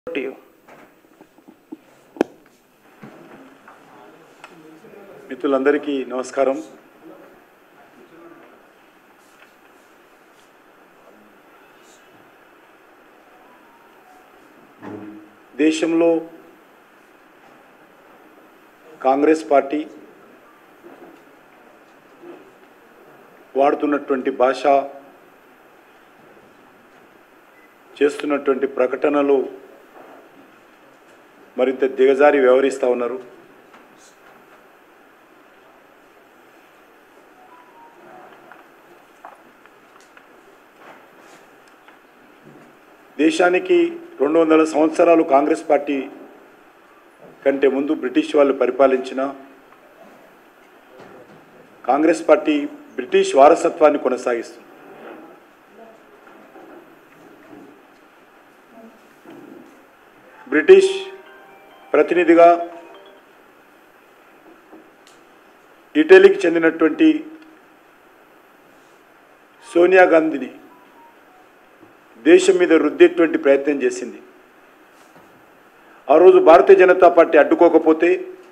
to you. మిత్రులందరికీ నమస్కారం దేశంలో కాంగ్రెస్ పార్టీ వాడుతున్నటువంటి భాష చేస్తున్నటువంటి ప్రకటనలు మరింత దిగజారి వ్యవహరిస్తూ ఉన్నారు దేశానికి రెండు వందల సంవత్సరాలు కాంగ్రెస్ పార్టీ కంటే ముందు బ్రిటిష్ వాళ్ళు పరిపాలించిన కాంగ్రెస్ పార్టీ బ్రిటిష్ వారసత్వాన్ని కొనసాగిస్తుంది బ్రిటిష్ ప్రతినిధిగా ఇటలీకి చెందినటువంటి సోనియా గాంధీని దేశం మీద రుద్దేటువంటి ప్రయత్నం చేసింది ఆ రోజు భారతీయ జనతా పార్టీ అడ్డుకోకపోతే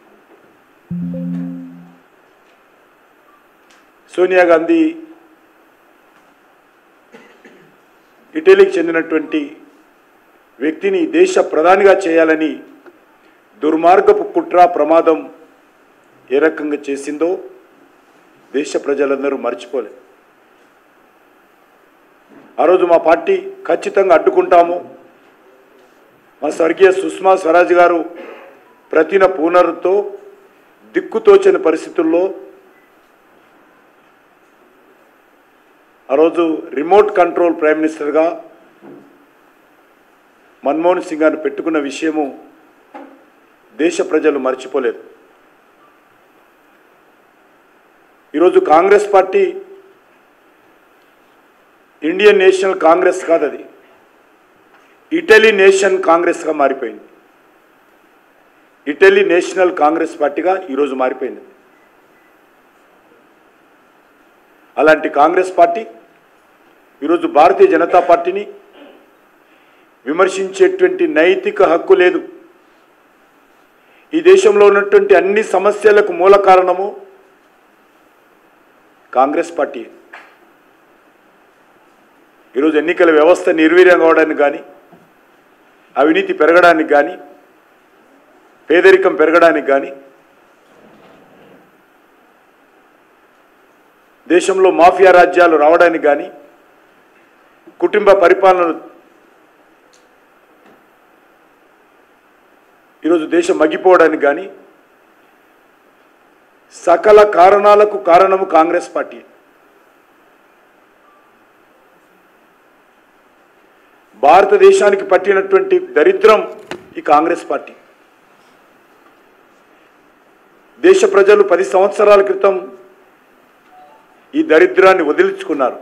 సోనియా గాంధీ ఇటలీకి చెందినటువంటి వ్యక్తిని దేశ ప్రధానిగా చేయాలని దుర్మార్గపు కుట్ర ప్రమాదం ఏ రకంగా చేసిందో దేశ ప్రజలందరూ మర్చిపోలేదు ఆ రోజు మా పార్టీ ఖచ్చితంగా అడ్డుకుంటాము మా స్వర్గీయ సుష్మా స్వరాజ్ గారు ప్రతిన పూనరుతో దిక్కుతోచని పరిస్థితుల్లో ఆ రోజు రిమోట్ కంట్రోల్ ప్రైమ్ మినిస్టర్గా మన్మోహన్ సింగ్ గారిని పెట్టుకున్న విషయము దేశ ప్రజలు మర్చిపోలేదు ఈరోజు Congress party Indian National Congress కాదు అది ఇటలీ నేషన్ కాంగ్రెస్గా మారిపోయింది ఇటలీ నేషనల్ కాంగ్రెస్ పార్టీగా ఈరోజు మారిపోయింది అలాంటి కాంగ్రెస్ పార్టీ ఈరోజు భారతీయ జనతా పార్టీని విమర్శించేటువంటి నైతిక హక్కు లేదు ఈ దేశంలో ఉన్నటువంటి అన్ని సమస్యలకు మూల కారణము కాంగ్రెస్ పార్టీ ఈరోజు ఎన్నికల వ్యవస్థ నిర్వీర్యం కావడానికి కానీ అవినీతి పెరగడానికి కానీ పేదరికం పెరగడానికి కానీ దేశంలో మాఫియా రాజ్యాలు రావడానికి కానీ కుటుంబ పరిపాలన ఈరోజు దేశం మగ్గిపోవడానికి కానీ సకల కారణాలకు కారణము కాంగ్రెస్ పార్టీ భారతదేశానికి పట్టినటువంటి దరిద్రం ఈ కాంగ్రెస్ పార్టీ దేశ ప్రజలు పది సంవత్సరాల క్రితం ఈ దరిద్రాన్ని వదిలించుకున్నారు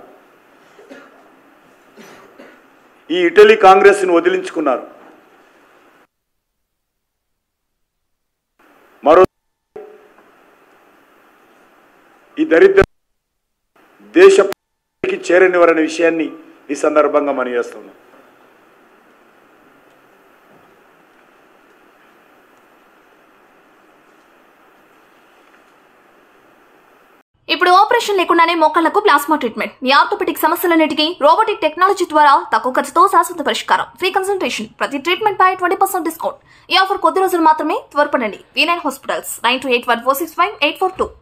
ఈ ఇటలీ కాంగ్రెస్ని వదిలించుకున్నారు మరో ఈ దరిద్రం దేశ ప్రజలకి చేరనివారనే విషయాన్ని ఈ సందర్భంగా మనం చేస్తున్నాం ఇప్పుడు ఆపరేషన్ లేకుండానే మోకాళ్లకు ప్లాస్మా ట్రీట్మెంట్ మీ ఆర్థోపెటిక్ సమస్యలన్నిటికీ రోబోటిక్ టెక్నాలజీ ద్వారా తక్కువ ఖర్చుతో శాశ్వత పరిష్కారం ఫ్రీ కన్సల్టేషన్ ప్రతి ట్రీట్మెంట్ పై ట్వంటీ పర్సెంట్ డిస్కౌంట్ ఈ ఆఫర్ కొద్ది రోజులు మాత్రమే త్వరపడండి V nine hospitals nine two eight one four six five eight four two